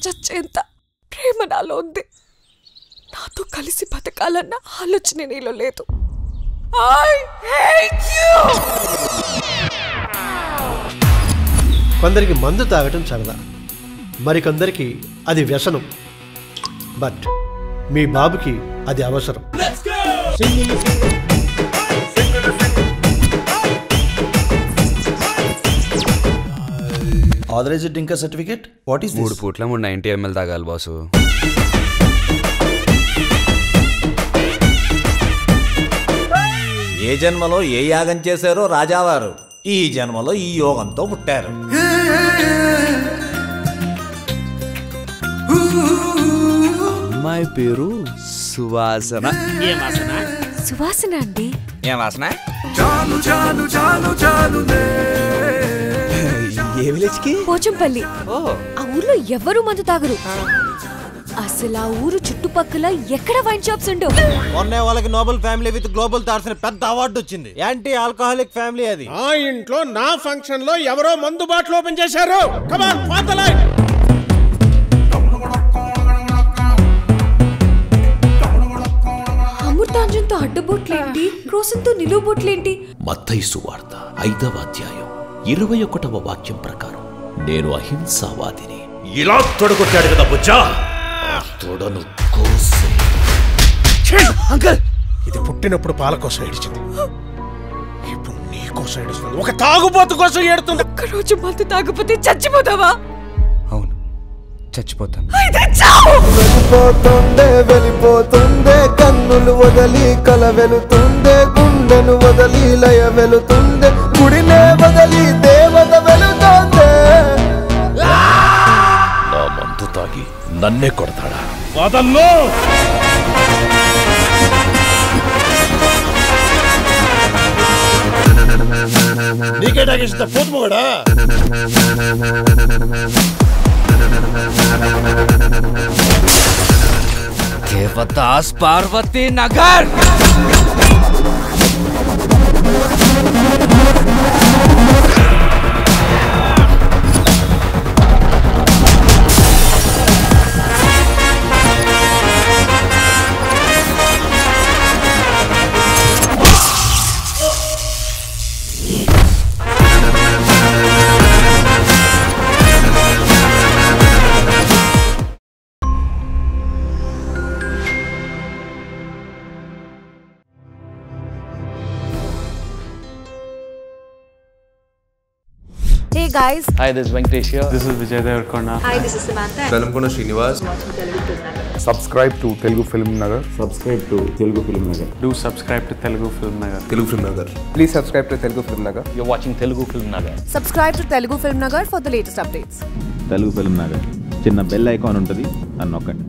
చచ్చేంత ప్రేమ నాలో ఉంది నాతో కలిసి బతకాలన్న ఆలోచన నీలో లేదు I hate you! కొందరికి మందు తాగటం సరదా మరికొందరికి అది వ్యసనం బట్ మీ బాబుకి అది అవసరం authorized drinker certificate what is మూడు పూట్ల మూడు నైంటీ ఎంఎల్ తాగాలి బాసు ఏ జన్మలో ఏ యాగం చేశారో రాజావారు ఈ జన్మలో ఈ యోగంతో పుట్టారు అమ్మాయి పేరు సువాసన సువాసన అండి ఏం వాసన ఏ విలేజ్కి పోచంపల్లి ఓ ఆ ఊర్లో ఎవరు మందు తాగరు అసలు ఆ ఊరు చుట్టుపక్కల ఎక్కడ వైన్ షాప్స్ ఉండవు మొన్నే వాళ్ళకి Nobel family with global thoughts పెద్ద అవార్డు వచ్చింది యాంటీ ఆల్కహాలిక్ ఫ్యామిలీ అది ఆ ఇంట్లో నా ఫంక్షన్ లో ఎవరో మందు బాటిల్ ఓపెన్ చేశారు కమాన్ ఫార్ ద లైన్ అమృతాంజన్తో అడ్డబొట్లేంటి క్రోసంతో నిలువు బొట్లేంటి మత్తయి సువార్త ఐదవ అధ్యాయం ఇరవై ఒకటవ వాక్యం ప్రకారం నేను అహింసావాదిని ఇలా తొడగొట్టాడు కదా బుజ్జా ఆ తొడను కోసే అంకల్ ఇది పుట్టినప్పుడు పాల కోసం ఏడిచింది ఇప్పుడు నీ కోసం ఏడుస్తుంది ఒక తాగుబోతు కోసం ఏడుతుంది ఒక్కరోజు మందు తాగకపోతే చచ్చిపోతావా అవును చచ్చిపోతాను అయితే చావు వెళ్ళిపోతుండే వెళ్ళిపోతుండే కన్నులు వదలి కల వెలుతుండే గుండెను వదలి లయ వెలుతుండే గుడినే వదలి దేవత వెలుతుండే నా మందు తాగి నన్నే కొడతాడా నీకే తాగేసింది పోతు మొగడా Devdas Parvathi Nagar Hey guys, Hi, this is Venkatesh here. This is Vijay Devarkonda. hi, this is Samantha. Velankonda Srinivas subscribe to Telugu Film Nagar Do subscribe to Telugu Film Nagar. Telugu Film Nagar please subscribe to Telugu Film Nagar You're watching Telugu Film Nagar. Subscribe to Telugu Film Nagar for the latest updates. Telugu Film Nagar చిన్న bell icon ఉంటుంది అని నొక్కండి